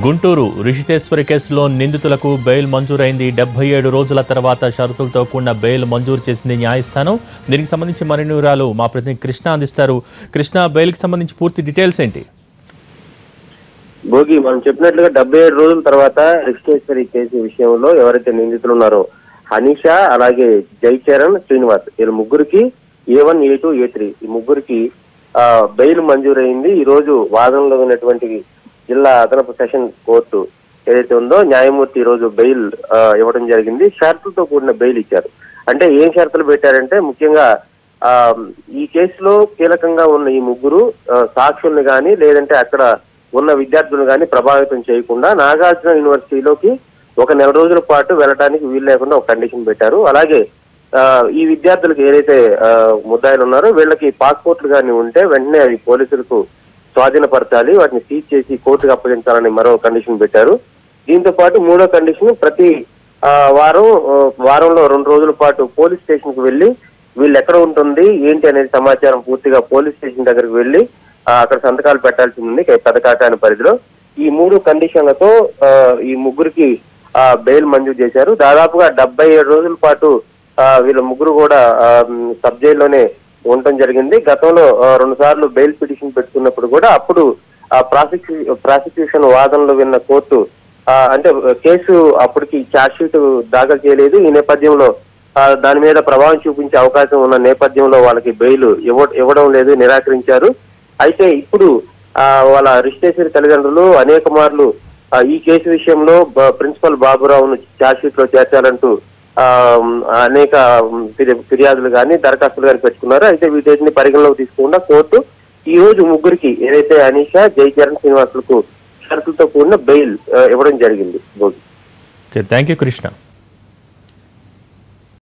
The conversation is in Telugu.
గుంటూరు రిషితేశ్వరి కేసులో నిందితులకు బెయిల్ మంజూరైంది డెబ్బై ఏడు రోజుల తర్వాత షరతులతో కూడిన బెయిల్ మంజూరు చేసింది న్యాయస్థానం దీనికి సంబంధించి మరిన్ని వివరాలు మా ప్రతినిధి కృష్ణ అందిస్తారు కృష్ణ బెయిల్కి సంబంధించి పూర్తి డీటెయిల్స్ ఏంటి భోగి మనం చెప్పినట్లుగా డెబ్బై ఏడు రోజుల తర్వాత రిజిస్ట్రేశ్వరి కేసు విషయంలో ఎవరైతే నిందితులు ఉన్నారో హనీష అలాగే జైచరణ్ శ్రీనివాస్ వీళ్ళ ముగ్గురికి A one A two A three ఈ ముగ్గురికి ఆ, బెయిల్ మంజూరైంది ఈ రోజు వాదనలో ఉన్నటువంటి జిల్లా అదనపు సెషన్ కోర్టు ఏదైతే ఉందో న్యాయమూర్తి ఈ రోజు బెయిల్ ఆ, ఇవ్వడం జరిగింది షరతులతో కూడిన బెయిల్ ఇచ్చారు అంటే ఏం షరతులు పెట్టారంటే ముఖ్యంగా ఆ ఈ కేసులో కీలకంగా ఉన్న ఈ ముగ్గురు ఆ, సాక్షుల్ని కానీ లేదంటే అక్కడ ఉన్న విద్యార్థులను కానీ ప్రభావితం చేయకుండా నాగార్జున యూనివర్సిటీలోకి ఒక నెల రోజుల పాటు వెళ్ళడానికి వీలు లేకుండా ఒక కండిషన్ పెట్టారు అలాగే ఆ, ఈ విద్యార్థులకు ఏదైతే ఆ, ముద్దాయిలు ఉన్నారో వీళ్ళకి పాస్పోర్ట్లు కానీ ఉంటే వెంటనే అవి పోలీసులకు స్వాధీనపరచాలి వాటిని సీజ్ చేసి కోర్టుకు అప్పగించాలని మరో కండిషన్ పెట్టారు దీంతో పాటు మూడో కండిషన్ ప్రతి ఆ, వారం ఆ, వారంలో రెండు రోజుల పాటు పోలీస్ స్టేషన్ కు వెళ్లి వీళ్ళు ఎక్కడ ఉంటుంది ఏంటి అనేది సమాచారం పూర్తిగా పోలీస్ స్టేషన్ దగ్గరికి వెళ్లి ఆ, అక్కడ సంతకాలు పెట్టాల్సి ఉంది పెదకాకాని పరిధిలో ఈ మూడు కండిషన్లతో ఆ, ఈ ముగ్గురికి ఆ, బెయిల్ మంజూరు చేశారు దాదాపుగా డెబ్బై ఏడు రోజుల పాటు ఆ, వీళ్ళ ముగ్గురు కూడా ఆ, మ్, సబ్ జైల్లోనే ఉండటం జరిగింది గతంలో ఆ, రెండు సార్లు బెయిల్ పిటిషన్ పెట్టుకున్నప్పుడు కూడా అప్పుడు ఆ ప్రాసిక్యూ ప్రాసిక్యూషన్ వాదనలు విన్న కోర్టు ఆ, అంటే కేసు అప్పటికి ఛార్జ్ షీట్ దాఖలు చేయలేదు ఈ నేపథ్యంలో ఆ, దాని మీద ప్రభావం చూపించే అవకాశం ఉన్న నేపథ్యంలో వాళ్ళకి బెయిల్ ఇవ్వ ఇవ్వడం లేదు నిరాకరించారు అయితే ఇప్పుడు ఆ, వాళ్ళ రిజిస్ట్రేషన్ తల్లిదండ్రులు అనేక మార్లు ఆ, ఈ కేసు విషయంలో బ- ప్రిన్సిపల్ బాబురావును ఛార్జ్ షీట్ లో చేర్చాలంటూ ఆ, అనేక ఫిర్యా- ఫిర్యాదులు కానీ దరఖాస్తులు కానీ పెట్టుకున్నారు అయితే వీటిని పరిగణలోకి తీసుకుండా కోర్టు ఈ రోజు ముగ్గురికి ఏదైతే అనీష జయచరణ్ శ్రీనివాసులకు షరతులతో కూడిన బెయిల్ ఆ, ఇవ్వడం జరిగింది Bhogi okay thank you Krishna